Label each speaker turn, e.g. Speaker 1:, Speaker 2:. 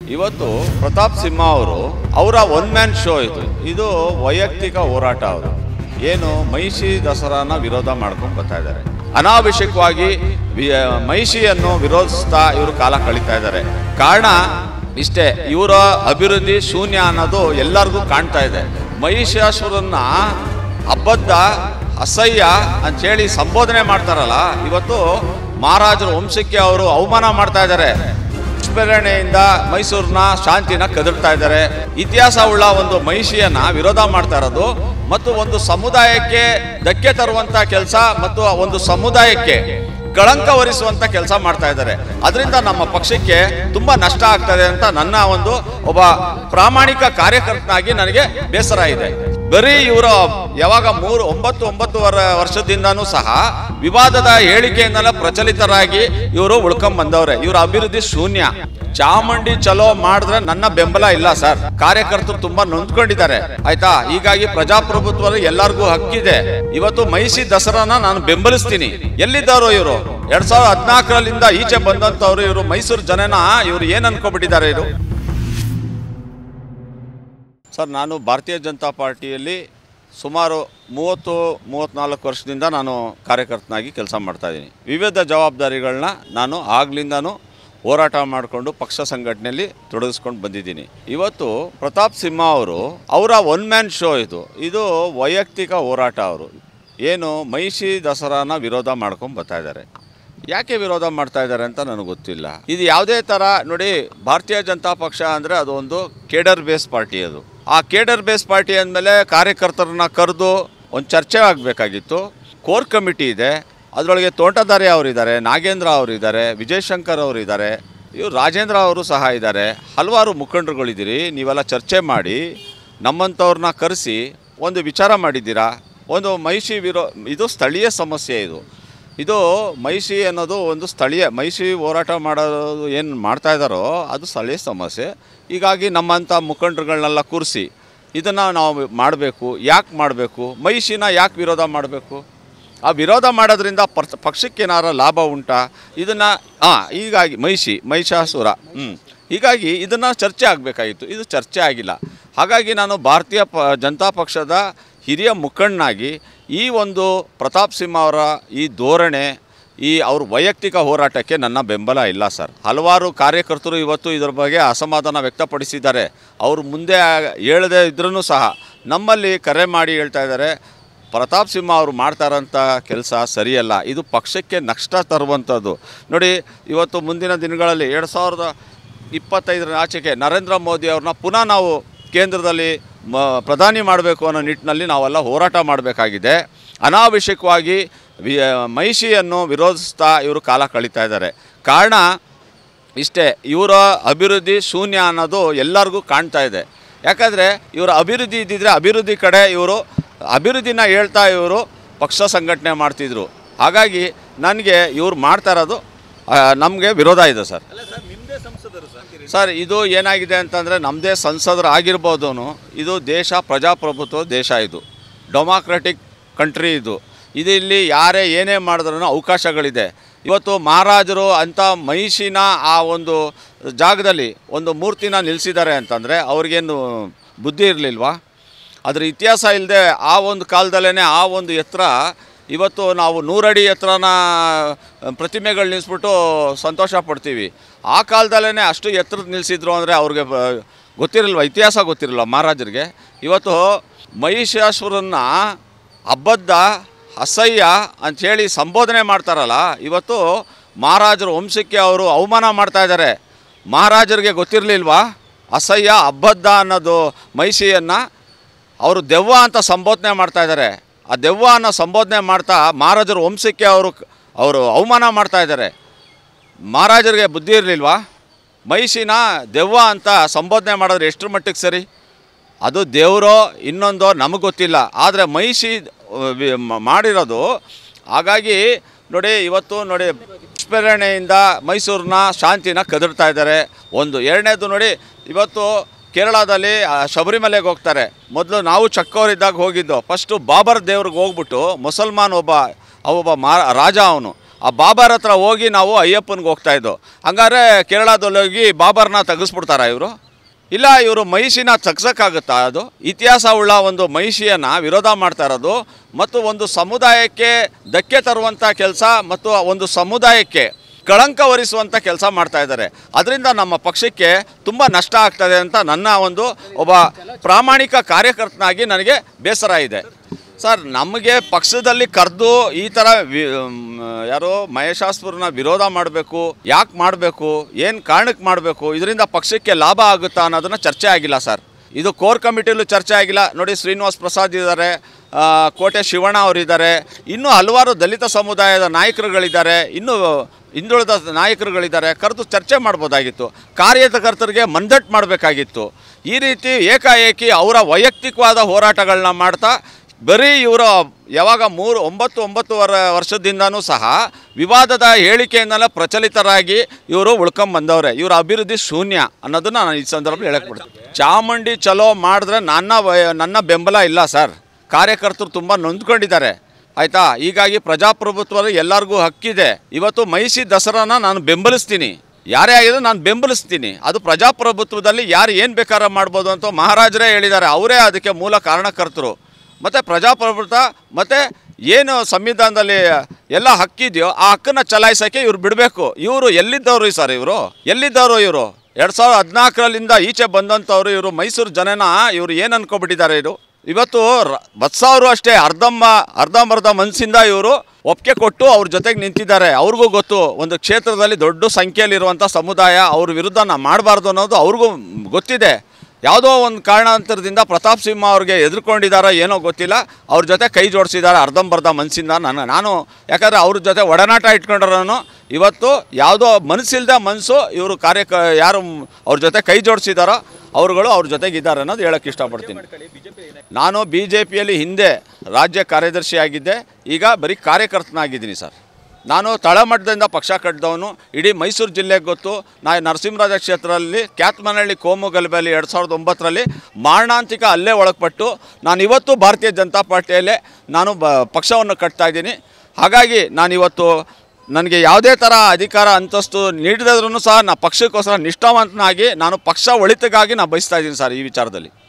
Speaker 1: ಇವತ್ತು ಪ್ರತಾಪ್ ಸಿಂಹ ಅವರು ಅವರ ಒನ್ ಮ್ಯಾನ್ ಶೋ ಇದು ಇದು ವೈಯಕ್ತಿಕ ಹೋರಾಟ ಅವರು ಏನು ಮಹಿಷಿ ದಸರಾನ ವಿರೋಧ ಮಾಡ್ಕೊಂಡು ಬರ್ತಾ ಇದ್ದಾರೆ ಅನಾವಶ್ಯಕವಾಗಿ ವಿ- ಮಹಿಷಿಯನ್ನು ವಿರೋಧಿಸ್ತಾ ಇವರು ಕಾಲ ಕಳೀತಾ ಇದ್ದಾರೆ ಕಾರಣ ಇಷ್ಟೇ ಇವರ ಅಭಿವೃದ್ಧಿ ಶೂನ್ಯ ಅನ್ನೋದು ಎಲ್ಲರಿಗೂ ಕಾಣ್ತಾ ಇದೆ ಮಹಿಷಾಸುರನ್ನ ಅಬದ್ಧ ಅಸಹ್ಯ ಅಂತೇಳಿ ಸಂಬೋಧನೆ ಮಾಡ್ತಾರಲ್ಲ ಇವತ್ತು ಮಹಾರಾಜರ ವಂಶಕ್ಕೆ ಅವರು ಅವಮಾನ ಮಾಡ್ತಾ ಇದ್ದಾರೆ ಪ್ರೇರಣೆಯಿಂದ ಮೈಸೂರಿನ ಶಾಂತಿನ ಕದಡ್ತಾ ಇದ್ದಾರೆ ಇತಿಹಾಸ ಉಳ್ಳ ಒಂದು ಮಹಿಷಿಯನ್ನ ವಿರೋಧ ಮಾಡ್ತಾ ಇರೋದು ಮತ್ತು ಒಂದು ಸಮುದಾಯಕ್ಕೆ ಧಕ್ಕೆ ತರುವಂತ ಕೆಲಸ ಮತ್ತು ಆ ಒಂದು ಸಮುದಾಯಕ್ಕೆ ಕಳಂಕ ಹೊರಿಸುವಂತ ಕೆಲಸ ಮಾಡ್ತಾ ಇದ್ದಾರೆ ಅದರಿಂದ ನಮ್ಮ ಪಕ್ಷಕ್ಕೆ ತುಂಬಾ ನಷ್ಟ ಆಗ್ತದೆ ಅಂತ ನನ್ನ ಒಂದು ಒಬ್ಬ ಪ್ರಾಮಾಣಿಕ ಕಾರ್ಯಕರ್ತನಾಗಿ ನನಗೆ ಬೇಸರ ಇದೆ ಬರೀ ಇವರು ಯಾವಾಗ ಮೂರು ಒಂಬತ್ತು ಒಂಬತ್ತುವರೆ ವರ್ಷದಿಂದನೂ ಸಹ ವಿವಾದದ ಹೇಳಿಕೆಯಿಂದಲೇ ಪ್ರಚಲಿತರಾಗಿ ಇವರು ಉಳ್ಕೊಂಡ್ ಬಂದವ್ರೆ ಇವ್ರ ಅಭಿವೃದ್ಧಿ ಶೂನ್ಯ ಚಾಮುಂಡಿ ಚಲೋ ಮಾಡಿದ್ರೆ ನನ್ನ ಬೆಂಬಲ ಇಲ್ಲ ಸರ್ ಕಾರ್ಯಕರ್ತರು ತುಂಬಾ ನೊಂದ್ಕೊಂಡಿದ್ದಾರೆ ಆಯ್ತಾ ಹೀಗಾಗಿ ಪ್ರಜಾಪ್ರಭುತ್ವ ಎಲ್ಲರಿಗೂ ಹಕ್ಕಿದೆ ಇವತ್ತು ಮೈಸಿ ದಸರಾನ ನಾನು ಬೆಂಬಲಿಸ್ತೀನಿ ಎಲ್ಲಿದ್ದಾರೋ ಇವರು ಎರಡ್ ಸಾವಿರದ ಹದಿನಾಲ್ಕರಲ್ಲಿಂದ ಈಚೆ ಬಂದಂತವ್ರು ಇವರು ಮೈಸೂರು ಜನನ ಇವರು ಏನ್ ಅನ್ಕೊಬಿಟ್ಟಿದ್ದಾರೆ ಇವರು ಸರ್ ನಾನು ಭಾರತೀಯ ಜನತಾ ಪಾರ್ಟಿಯಲ್ಲಿ ಸುಮಾರು ಮೂವತ್ತು ಮೂವತ್ತ್ನಾಲ್ಕು ವರ್ಷದಿಂದ ನಾನು ಕಾರ್ಯಕರ್ತನಾಗಿ ಕೆಲಸ ಮಾಡ್ತಾ ಇದ್ದೀನಿ ವಿವಿಧ ಜವಾಬ್ದಾರಿಗಳನ್ನ ನಾನು ಆಗ್ಲಿಂದನೂ ಹೋರಾಟ ಮಾಡಿಕೊಂಡು ಪಕ್ಷ ಸಂಘಟನೆಯಲ್ಲಿ ತೊಡಗಿಸ್ಕೊಂಡು ಬಂದಿದ್ದೀನಿ ಇವತ್ತು ಪ್ರತಾಪ್ ಸಿಂಹ ಅವರು ಅವರ ಒನ್ ಮ್ಯಾನ್ ಶೋ ಇದು ಇದು ವೈಯಕ್ತಿಕ ಹೋರಾಟ ಅವರು ಏನು ಮಹಿಷಿ ದಸರಾನ ವಿರೋಧ ಮಾಡ್ಕೊಂಡು ಬರ್ತಾ ಇದ್ದಾರೆ ಯಾಕೆ ವಿರೋಧ ಮಾಡ್ತಾ ಇದ್ದಾರೆ ಅಂತ ನನಗೆ ಗೊತ್ತಿಲ್ಲ ಇದು ಯಾವುದೇ ಥರ ನೋಡಿ ಭಾರತೀಯ ಜನತಾ ಪಕ್ಷ ಅಂದರೆ ಅದು ಒಂದು ಕೇಡರ್ ಬೇಸ್ ಪಾರ್ಟಿ ಅದು ಆ ಕೇಡರ್ ಬೇಸ್ ಪಾರ್ಟಿ ಅಂದಮೇಲೆ ಕಾರ್ಯಕರ್ತರನ್ನ ಕರೆದು ಒಂದು ಚರ್ಚೆ ಆಗಬೇಕಾಗಿತ್ತು ಕೋರ್ ಕಮಿಟಿ ಇದೆ ಅದರೊಳಗೆ ತೋಟದಾರಿ ಅವರಿದ್ದಾರೆ ನಾಗೇಂದ್ರ ಅವರಿದ್ದಾರೆ ವಿಜಯಶಂಕರ್ ಅವರಿದ್ದಾರೆ ಇವರು ರಾಜೇಂದ್ರ ಅವರು ಸಹ ಇದ್ದಾರೆ ಹಲವಾರು ಮುಖಂಡರುಗಳಿದ್ದೀರಿ ನೀವೆಲ್ಲ ಚರ್ಚೆ ಮಾಡಿ ನಮ್ಮಂಥವ್ರನ್ನ ಕರೆಸಿ ಒಂದು ವಿಚಾರ ಮಾಡಿದ್ದೀರಾ ಒಂದು ಮಹಿಷಿ ವಿರೋ ಇದು ಸ್ಥಳೀಯ ಸಮಸ್ಯೆ ಇದು ಇದು ಮೈಷಿ ಅನ್ನೋದು ಒಂದು ಸ್ಥಳೀಯ ಮೈಷಿ ಹೋರಾಟ ಮಾಡೋದು ಏನು ಮಾಡ್ತಾ ಇದ್ದಾರೋ ಅದು ಸ್ಥಳೀಯ ಸಮಸ್ಯೆ ಹೀಗಾಗಿ ನಮ್ಮಂಥ ಮುಖಂಡರುಗಳನ್ನೆಲ್ಲ ಕೂರಿಸಿ ಇದನ್ನು ನಾವು ಮಾಡಬೇಕು ಯಾಕೆ ಮಾಡಬೇಕು ಮೈಷಿನ ಯಾಕೆ ವಿರೋಧ ಮಾಡಬೇಕು ಆ ವಿರೋಧ ಮಾಡೋದ್ರಿಂದ ಪರ್ ಪಕ್ಷಕ್ಕೆ ಏನಾರ ಲಾಭ ಉಂಟಾ ಇದನ್ನು ಹಾಂ ಹೀಗಾಗಿ ಮಹಿಷಿ ಮಹಿಷಾಸುರ ಹ್ಞೂ ಹೀಗಾಗಿ ಇದನ್ನು ಚರ್ಚೆ ಆಗಬೇಕಾಗಿತ್ತು ಇದು ಚರ್ಚೆ ಆಗಿಲ್ಲ ಹಾಗಾಗಿ ನಾನು ಭಾರತೀಯ ಪ ಜನತಾ ಪಕ್ಷದ ಹಿರಿಯ ಮುಖಂಡನಾಗಿ ಈ ಒಂದು ಪ್ರತಾಪ್ ಸಿಂಹ ಅವರ ಈ ಧೋರಣೆ ಈ ಅವ್ರ ವೈಯಕ್ತಿಕ ಹೋರಾಟಕ್ಕೆ ನನ್ನ ಬೆಂಬಲ ಇಲ್ಲ ಸರ್ ಹಲವಾರು ಕಾರ್ಯಕರ್ತರು ಇವತ್ತು ಇದರ ಬಗ್ಗೆ ಅಸಮಾಧಾನ ವ್ಯಕ್ತಪಡಿಸಿದ್ದಾರೆ ಅವರು ಮುಂದೆ ಹೇಳದೇ ಇದ್ರೂ ಸಹ ನಮ್ಮಲ್ಲಿ ಕರೆ ಮಾಡಿ ಹೇಳ್ತಾ ಇದ್ದಾರೆ ಪ್ರತಾಪ್ ಸಿಂಹ ಅವರು ಮಾಡ್ತಾ ಇರೋಂಥ ಕೆಲಸ ಸರಿಯಲ್ಲ ಇದು ಪಕ್ಷಕ್ಕೆ ನಷ್ಟ ತರುವಂಥದ್ದು ನೋಡಿ ಇವತ್ತು ಮುಂದಿನ ದಿನಗಳಲ್ಲಿ ಎರಡು ಸಾವಿರದ ಇಪ್ಪತ್ತೈದರ ಆಚೆಗೆ ನರೇಂದ್ರ ಮೋದಿ ಅವ್ರನ್ನ ಪುನಃ ನಾವು ಕೇಂದ್ರದಲ್ಲಿ ಮ ಪ್ರಧಾನಿ ಮಾಡಬೇಕು ಅನ್ನೋ ನಿಟ್ಟಿನಲ್ಲಿ ನಾವೆಲ್ಲ ಹೋರಾಟ ಮಾಡಬೇಕಾಗಿದೆ ಅನಾವಶ್ಯಕವಾಗಿ ವಿ ಮಹಿಷಿಯನ್ನು ವಿರೋಧಿಸ್ತಾ ಇವರು ಕಾಲ ಕಳೀತಾ ಇದ್ದಾರೆ ಕಾರಣ ಇಷ್ಟೇ ಇವರ ಅಭಿವೃದ್ಧಿ ಶೂನ್ಯ ಅನ್ನೋದು ಎಲ್ಲರಿಗೂ ಕಾಣ್ತಾ ಇದೆ ಯಾಕಂದರೆ ಇವರ ಅಭಿವೃದ್ಧಿ ಇದ್ದಿದ್ರೆ ಅಭಿವೃದ್ಧಿ ಕಡೆ ಇವರು ಅಭಿವೃದ್ಧಿನ ಹೇಳ್ತಾ ಇವರು ಪಕ್ಷ ಸಂಘಟನೆ ಮಾಡ್ತಿದ್ರು ಹಾಗಾಗಿ ನನಗೆ ಇವ್ರು ಮಾಡ್ತಾ ಇರೋದು ನಮಗೆ ವಿರೋಧ ಇದೆ ಸರ್ ಸರ್ ಇದು ಏನಾಗಿದೆ ಅಂತಂದರೆ ನಮ್ಮದೇ ಸಂಸದರು ಆಗಿರ್ಬೋದು ಇದು ದೇಶ ಪ್ರಜಾಪ್ರಭುತ್ವ ದೇಶ ಇದು ಡೆಮಾಕ್ರೆಟಿಕ್ ಕಂಟ್ರಿ ಇದು ಇದು ಇಲ್ಲಿ ಯಾರೇ ಏನೇ ಮಾಡಿದ್ರೂ ಅವಕಾಶಗಳಿದೆ ಇವತ್ತು ಮಹಾರಾಜರು ಅಂಥ ಮಹಿಷಿನ ಆ ಒಂದು ಜಾಗದಲ್ಲಿ ಒಂದು ಮೂರ್ತಿನ ನಿಲ್ಲಿಸಿದ್ದಾರೆ ಅಂತಂದರೆ ಅವ್ರಿಗೇನು ಬುದ್ಧಿ ಇರಲಿಲ್ವಾ ಅದ್ರ ಇತಿಹಾಸ ಇಲ್ಲದೆ ಆ ಒಂದು ಕಾಲದಲ್ಲೇ ಆ ಒಂದು ಎತ್ತರ ಇವತ್ತು ನಾವು ನೂರಡಿ ಎತ್ತರನ ಪ್ರತಿಮೆಗಳು ನಿಲ್ಲಿಸ್ಬಿಟ್ಟು ಸಂತೋಷ ಪಡ್ತೀವಿ ಆ ಕಾಲದಲ್ಲೇ ಅಷ್ಟು ಎತ್ತರದ ನಿಲ್ಲಿಸಿದ್ರು ಅಂದರೆ ಅವ್ರಿಗೆ ಬ- ಗೊತ್ತಿರಲ್ವ ಇತಿಹಾಸ ಗೊತ್ತಿರಲ್ವ ಮಹಾರಾಜರಿಗೆ ಇವತ್ತು ಮಹಿಷಾಸುರನ್ನ ಅಬದ್ಧ ಅಸಹ್ಯ ಅಂಥೇಳಿ ಸಂಬೋಧನೆ ಮಾಡ್ತಾರಲ್ಲ ಇವತ್ತು ಮಹಾರಾಜರ ವಂಶಕ್ಕೆ ಅವರು ಅವಮಾನ ಮಾಡ್ತಾ ಇದ್ದಾರೆ ಮಹಾರಾಜರಿಗೆ ಗೊತ್ತಿರಲಿಲ್ವಾ ಅಸಹ್ಯ ಅಬದ್ಧ ಅನ್ನೋದು ಮಹಿಷಿಯನ್ನು ಅವರು ದೆವ್ವ ಅಂತ ಸಂಬೋಧನೆ ಮಾಡ್ತಾ ಇದ್ದಾರೆ ಆ ದೆವ್ವ ಅನ್ನೋ ಸಂಬೋಧನೆ ಮಾಡ್ತಾ ಮಹಾರಾಜರ ವಂಶಕ್ಕೆ ಅವರು ಅವರು ಅವಮಾನ ಮಾಡ್ತಾ ಇದ್ದಾರೆ ಮಹಾರಾಜರಿಗೆ ಬುದ್ಧಿ ಇರಲಿಲ್ವಾ ಮಹಿಷಿನ ದೆವ್ವ ಅಂತ ಸಂಬೋಧನೆ ಮಾಡಿದ್ರೆ ಎಷ್ಟರ ಮಟ್ಟಿಗೆ ಸರಿ ಅದು ದೇವರೋ ಇನ್ನೊಂದೋ ನಮಗೆ ಗೊತ್ತಿಲ್ಲ ಆದರೆ ಮಹಿಷಿ ಆ, ವಿ- ಮ- ಮಾಡಿರೋದು ಹಾಗಾಗಿ ನೋಡಿ ಇವತ್ತು ನೋಡಿ ಪ್ರೇರಣೆಯಿಂದ ಮೈಸೂರಿನ ಶಾಂತಿನ ಕದಡ್ತಾ ಇದ್ದಾರೆ ಒಂದು ಎರಡನೇದು ನೋಡಿ ಇವತ್ತು ಕೇರಳದಲ್ಲಿ ಆ, ಶಬರಿಮಲೆಗೆ ಹೋಗ್ತಾರೆ ಮೊದಲು ನಾವು ಚಕ್ಕವರಿದ್ದಾಗ ಹೋಗಿದ್ದು ಫಸ್ಟು ಬಾಬರ್ ದೇವ್ರಿಗೆ ಹೋಗ್ಬಿಟ್ಟು ಮುಸಲ್ಮಾನ್ ಒಬ್ಬ ಒಬ್ಬ ಮಾ ರಾಜ ಅವನು ಆ ಬಾಬರ್ ಹತ್ರ ಹೋಗಿ ನಾವು ಅಯ್ಯಪ್ಪನಿಗೆ ಹೋಗ್ತಾ ಇದ್ದೋ ಹಂಗಾರೆ ಕೇರಳದಲ್ಲಿ ಹೋಗಿ ಬಾಬರ್ನ ತೆಗೆಸ್ಬಿಡ್ತಾರ ಇವರು ಇಲ್ಲ ಇವರು ಮಹಿಷಿನ ತಗ್ಸಕ್ಕಾಗುತ್ತಾ ಅದು ಇತಿಹಾಸ ಉಳ್ಳ ಒಂದು ಮಹಿಷಿಯನ್ನು ವಿರೋಧ ಮಾಡ್ತಾ ಇರೋದು ಮತ್ತು ಒಂದು ಸಮುದಾಯಕ್ಕೆ ಧಕ್ಕೆ ತರುವಂಥ ಕೆಲಸ ಮತ್ತು ಒಂದು ಸಮುದಾಯಕ್ಕೆ ಕಳಂಕ ಹೊರಿಸುವಂಥ ಕೆಲಸ ಮಾಡ್ತಾ ಇದ್ದಾರೆ ಅದರಿಂದ ನಮ್ಮ ಪಕ್ಷಕ್ಕೆ ತುಂಬ ನಷ್ಟ ಆಗ್ತದೆ ಅಂತ ನನ್ನ ಒಂದು ಒಬ್ಬ ಪ್ರಾಮಾಣಿಕ ಕಾರ್ಯಕರ್ತನಾಗಿ ನನಗೆ ಬೇಸರ ಇದೆ ಸರ್ ನಮಗೆ ಪಕ್ಷದಲ್ಲಿ ಕರೆದು ಈ ಥರ ವಿ ಮ್, ಯಾರು ಮಹೇಶಾಸ್ಪುರನ ವಿರೋಧ ಮಾಡಬೇಕು ಯಾಕೆ ಮಾಡಬೇಕು ಏನು ಕಾರಣಕ್ಕೆ ಮಾಡಬೇಕು ಇದರಿಂದ ಪಕ್ಷಕ್ಕೆ ಲಾಭ ಆಗುತ್ತಾ ಅನ್ನೋದನ್ನ ಚರ್ಚೆ ಆಗಿಲ್ಲ ಸರ್ ಇದು ಕೋರ್ ಕಮಿಟಿಲೂ ಚರ್ಚೆ ಆಗಿಲ್ಲ ನೋಡಿ ಶ್ರೀನಿವಾಸ್ ಪ್ರಸಾದ್ ಇದ್ದಾರೆ ಆ, ಕೋಟೆ ಶಿವಣ್ಣ ಅವರಿದ್ದಾರೆ ಇನ್ನೂ ಹಲವಾರು ದಲಿತ ಸಮುದಾಯದ ನಾಯಕರುಗಳಿದ್ದಾರೆ ಇನ್ನೂ ಹಿಂದುಳಿದ ನಾಯಕರುಗಳಿದ್ದಾರೆ ಕರೆದು ಚರ್ಚೆ ಮಾಡ್ಬೋದಾಗಿತ್ತು ಕಾರ್ಯಕರ್ತರಿಗೆ ಮಂದಟ್ ಮಾಡಬೇಕಾಗಿತ್ತು ಈ ರೀತಿ ಏಕಾಏಕಿ ಅವರ ವೈಯಕ್ತಿಕವಾದ ಹೋರಾಟಗಳನ್ನ ಮಾಡ್ತಾ ಬರೀ ಇವರು ಯಾವಾಗ ಮೂರು ಒಂಬತ್ತು ಒಂಬತ್ತುವರೆ ವರ್ಷದಿಂದನೂ ಸಹ ವಿವಾದದ ಹೇಳಿಕೆಯಿಂದಲೇ ಪ್ರಚಲಿತರಾಗಿ ಇವರು ಉಳ್ಕೊಂಬಂದವ್ರೆ ಇವರ ಅಭಿವೃದ್ಧಿ ಶೂನ್ಯ ಅನ್ನೋದನ್ನ ನಾನು ಈ ಸಂದರ್ಭದಲ್ಲಿ ಹೇಳಕ್ ಬಿಡ್ತೀನಿ ಚಾಮುಂಡಿ ಚಲೋ ಮಾಡಿದ್ರೆ ನನ್ನ ವಯ- ನನ್ನ ಬೆಂಬಲ ಇಲ್ಲ ಸರ್ ಕಾರ್ಯಕರ್ತರು ತುಂಬ ನೊಂದ್ಕೊಂಡಿದ್ದಾರೆ ಆಯಿತಾ ಹೀಗಾಗಿ ಪ್ರಜಾಪ್ರಭುತ್ವದ ಎಲ್ಲರಿಗೂ ಹಕ್ಕಿದೆ ಇವತ್ತು ಮೈಸಿ ದಸರಾನ ನಾನು ಬೆಂಬಲಿಸ್ತೀನಿ ಯಾರೇ ಆಗಿದ್ರು ನಾನು ಬೆಂಬಲಿಸ್ತೀನಿ ಅದು ಪ್ರಜಾಪ್ರಭುತ್ವದಲ್ಲಿ ಯಾರು ಏನು ಬೇಕಾದ್ರೆ ಮಾಡ್ಬೋದು ಅಂತ ಮಹಾರಾಜರೇ ಹೇಳಿದ್ದಾರೆ ಅವರೇ ಅದಕ್ಕೆ ಮೂಲ ಕಾರಣಕರ್ತರು ಮತ್ತು ಪ್ರಜಾಪ್ರಭುತ್ವ ಮತ್ತು ಏನು ಸಂವಿಧಾನದಲ್ಲಿ ಎಲ್ಲ ಹಕ್ಕಿದೆಯೋ ಆ ಹಕ್ಕನ್ನು ಚಲಾಯಿಸೋಕ್ಕೆ ಇವ್ರು ಬಿಡಬೇಕು ಇವರು ಎಲ್ಲಿದ್ದವರು ಸರ್ ಇವರು ಎಲ್ಲಿದ್ದವರು ಇವರು ಎರಡು ಸಾವಿರದ ಹದಿನಾಲ್ಕರಲ್ಲಿಂದ ಈಚೆ ಬಂದಂಥವ್ರು ಇವರು ಮೈಸೂರು ಜನನ ಇವರು ಏನು ಅನ್ಕೊಬಿಟ್ಟಿದ್ದಾರೆ ಇದು ಇವತ್ತು ರ- ಬತ್ಸ ಅವರು ಅಷ್ಟೇ ಅರ್ಧಂಬ ಅರ್ಧಂಬರ್ಧ ಮನಸ್ಸಿಂದ ಇವರು ಒಪ್ಪಿಗೆ ಕೊಟ್ಟು ಅವ್ರ ಜೊತೆಗೆ ನಿಂತಿದ್ದಾರೆ ಅವ್ರಿಗೂ ಗೊತ್ತು ಒಂದು ಕ್ಷೇತ್ರದಲ್ಲಿ ದೊಡ್ಡ ಸಂಖ್ಯೆಯಲ್ಲಿರುವಂಥ ಸಮುದಾಯ ಅವ್ರ ವಿರುದ್ಧ ನಾ ಮಾಡಬಾರ್ದು ಅನ್ನೋದು ಅವ್ರಿಗೂ ಗೊತ್ತಿದೆ ಯಾವುದೋ ಒಂದು ಕಾರಣಾಂತರದಿಂದ ಪ್ರತಾಪ್ ಸಿಂಹ ಅವ್ರಿಗೆ ಎದುರ್ಕೊಂಡಿದ್ದಾರೋ ಏನೋ ಗೊತ್ತಿಲ್ಲ ಅವ್ರ ಜೊತೆ ಕೈ ಜೋಡಿಸಿದ್ದಾರೆ ಅರ್ಧಂಬರ್ಧ ಮನಸ್ಸಿಂದ ನಾನು ನಾನು ಯಾಕಂದರೆ ಅವ್ರ ಜೊತೆ ಒಡನಾಟ ಇಟ್ಕೊಂಡ್ರೂ ಇವತ್ತು ಯಾವುದೋ ಮನಸ್ಸಿಲ್ದೆ ಮನಸ್ಸು ಇವರು ಕಾರ್ಯಕ ಯಾರು ಅವ್ರ ಜೊತೆ ಕೈ ಜೋಡಿಸಿದಾರೋ ಅವರುಗಳು ಅವ್ರ ಜೊತೆಗಿದ್ದಾರೆ ಅನ್ನೋದು ಹೇಳೋಕ್ಕೆ ಇಷ್ಟಪಡ್ತೀನಿ ನಾನು ಬಿ ಜೆ ಪಿಯಲ್ಲಿ ಹಿಂದೆ ರಾಜ್ಯ ಕಾರ್ಯದರ್ಶಿಯಾಗಿದ್ದೆ ಈಗ ಬರೀ ಕಾರ್ಯಕರ್ತನಾಗಿದ್ದೀನಿ ಸರ್ ನಾನು ತಳಮಟ್ಟದಿಂದ ಪಕ್ಷ ಕಟ್ಟಿದವನು ಇಡೀ ಮೈಸೂರು ಜಿಲ್ಲೆಗೆ ಗೊತ್ತು ನಾ ನರಸಿಂಹರಾಜ ಕ್ಷೇತ್ರದಲ್ಲಿ ಕ್ಯಾತ್ಮನಹಳ್ಳಿ ಕೋಮು ಗಲಭೆಯಲ್ಲಿ ಎರಡು ಸಾವಿರದ ಒಂಬತ್ತರಲ್ಲಿ ಮಾರಣಾಂತಿಕ ಅಲ್ಲೇ ಒಳಪಟ್ಟು ನಾನು ಇವತ್ತು ಭಾರತೀಯ ಜನತಾ ಪಾರ್ಟಿಯಲ್ಲೇ ನಾನು ಬ ಪಕ್ಷವನ್ನು ಕಟ್ತಾ ಇದ್ದೀನಿ ಹಾಗಾಗಿ ನಾನಿವತ್ತು ನನಗೆ ಯಾವುದೇ ಥರ ಅಧಿಕಾರ ಅಂತಸ್ತು ನೀಡಿದ್ರೂ ಸಹ ನಾ ಪಕ್ಷಕ್ಕೋಸ್ಕರ ನಿಷ್ಠಾವಂತನಾಗಿ ನಾನು ಪಕ್ಷ ಒಳಿತಿಗಾಗಿ ನಾನು ಬಯಸ್ತಾ ಇದ್ದೀನಿ ಸರ್ ಈ ವಿಚಾರದಲ್ಲಿ